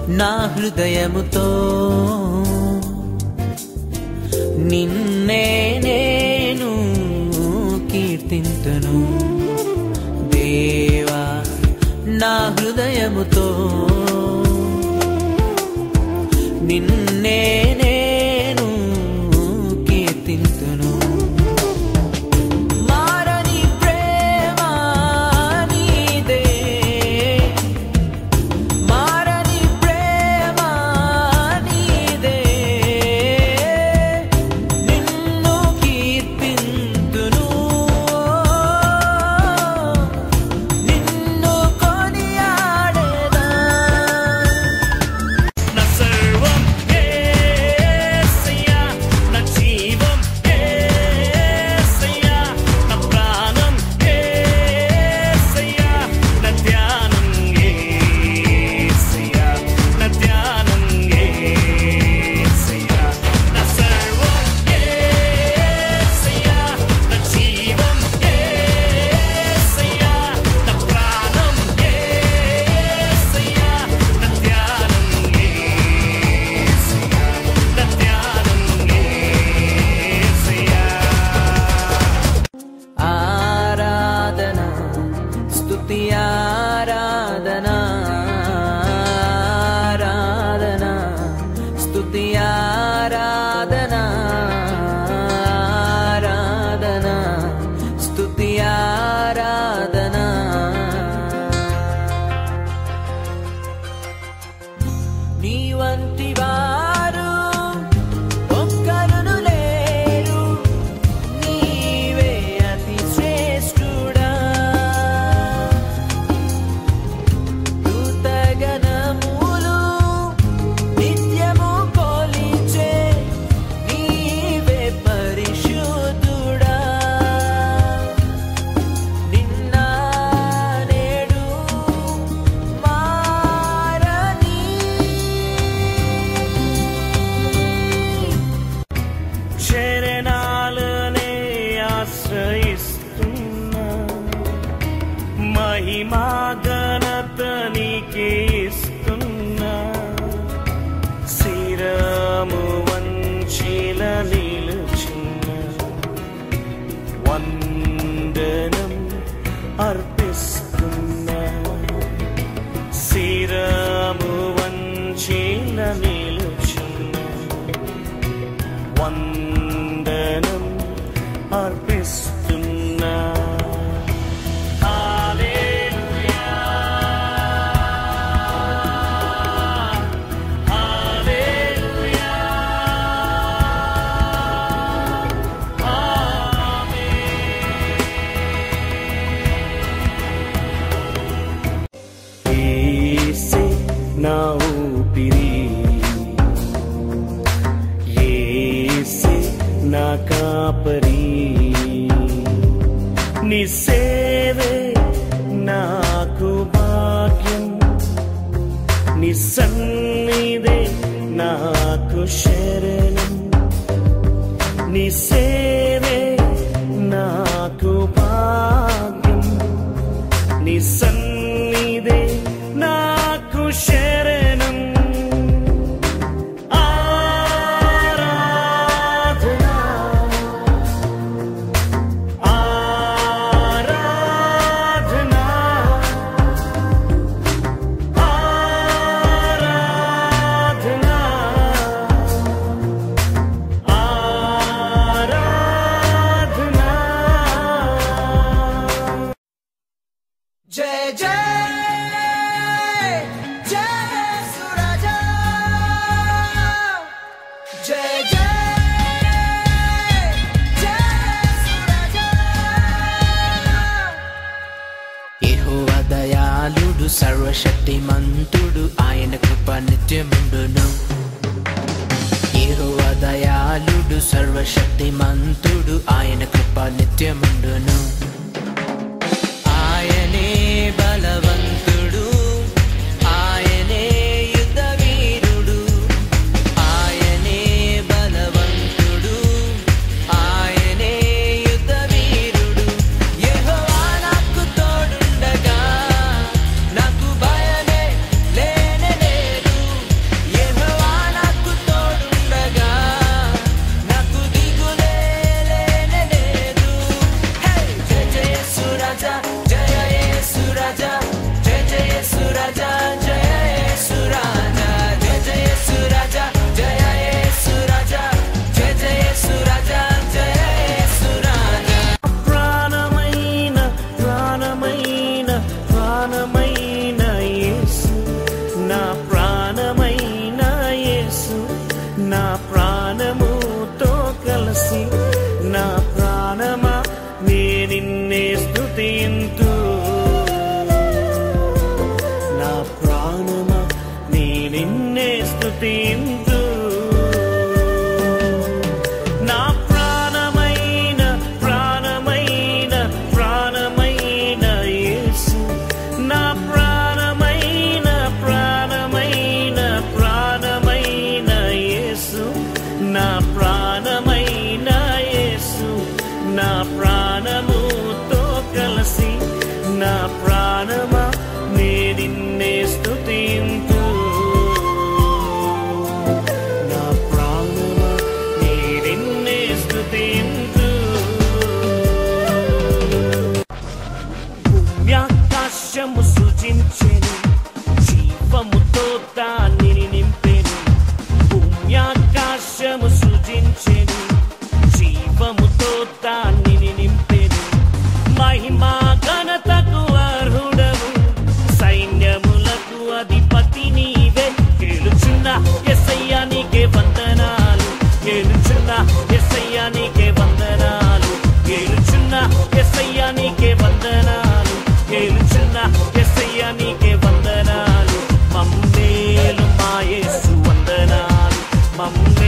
నా హృదయముతో నిన్నే నేను కీర్తింతును దేవా నా హృదయముతో నిన్నే నేను కీర్తింతును మారని ప్రేమ నీదే మారని ప్రేమ నీదే నిన్ను కీర్తింతును నిన్ను కొనియాడేదా నా సర్వం యేసయ్యా నా జీవం యేసయ్యా నా ప్రాణం యేసయ్యా నా ధ్యానం యేసయ్యా నా ధ్యానం యేసయ్యా నా సర్వం యేసయ్యా నా జీవం యేసయ్యా నా ప్రాణం యేసయ్యా నా ధ్యానం యేసయ్యా నా ధ్యానం యేసయ్యా ఆరాధన స్తుతి ఆరాధన ఆరాధన స్తుతి ఆరాధన ఆరాధన స్తుతి ఆరాధన నీ వంటి వారు ఒక్కరును లేరు నీవే అతి శ్రేష్ఠుడా దూతగణములు నిత్యము కొలిచే నీవే పరిశుద్ధుడా నిన్న నేడు మారని శరణాలనే ఆశ్రయిస్తున్నా మహిమా ఘనత నీకే ఇస్తున్నా శిరము వంచిల నిలుచున్న వందనం అర్పిస్తున్నా శిరము వంచిల నిలుచున్న వందనం అర్పిస్తున్నా హల్లెలూయా హల్లెలూయా యేసే నా ఊపిరి యేసే నా కాపరి నీ సేవే నాకు భాగ్యం నీ సన్నిధే నాకు శరణం నీ సేవే నాకు భాగ్యం నీ సన్నిధే నాకు శరణం ఆరాధనా ఆరాధనా ఆరాధనా ఆరాధనా జయ జయ జయ సురజా జయ జయ జయ సురజా యెహోవా దయాళుడు సర్వశక్తిమంతుడు ఆయన కృప నిత్యముండును యెహోవా దయాళుడు సర్వశక్తిమంతుడు ఆయన కృప నిత్యముండును ఆయనే బలవంతుడు ఆయనే యుద్ధ వీరుడు ఆయనే బలవంతుడు ఆయనే యుద్ధ వీరుడు యెహోవా నాకు తోడుండగా నాకు భయమే లేనే లేదు ప్రాణమా నీ నిన్నే స్తుతింతు నా ప్రాణమైన ప్రాణమైన ప్రాణమైన యేసు నా ప్రాణమైన ప్రాణమైన ప్రాణమైన యేసు నా ప్రాణమైన యేసు నా ప్రాణముతో కలిసి నా ప్రాణమా నే నిన్నే స్తుతింతు నా ప్రాణమా నీ నిన్నే స్తుతింతు భూమ్యాకాశము సృజించెను జీవముతో దానిని నింపెను భూమ్యాకాశము సృజించెను జీవముతో దానిని నింపెను మహిమా ఘనతకు అర్హుడవు సైన్యములకు అధిపతి నీవే గెలుచున్న ఎస్ఐయా నీకే వందనాలు గెలుచున్న ఎస్ఐయా నీకే వందనాలు గెలుచున్న ఎస్ఐయా నీకే వందనాలు గెలుచున్న ఎస్ఐయా నీకే వందనాలు మమ్మేలు మాయేసు వందనాలు మమ్మే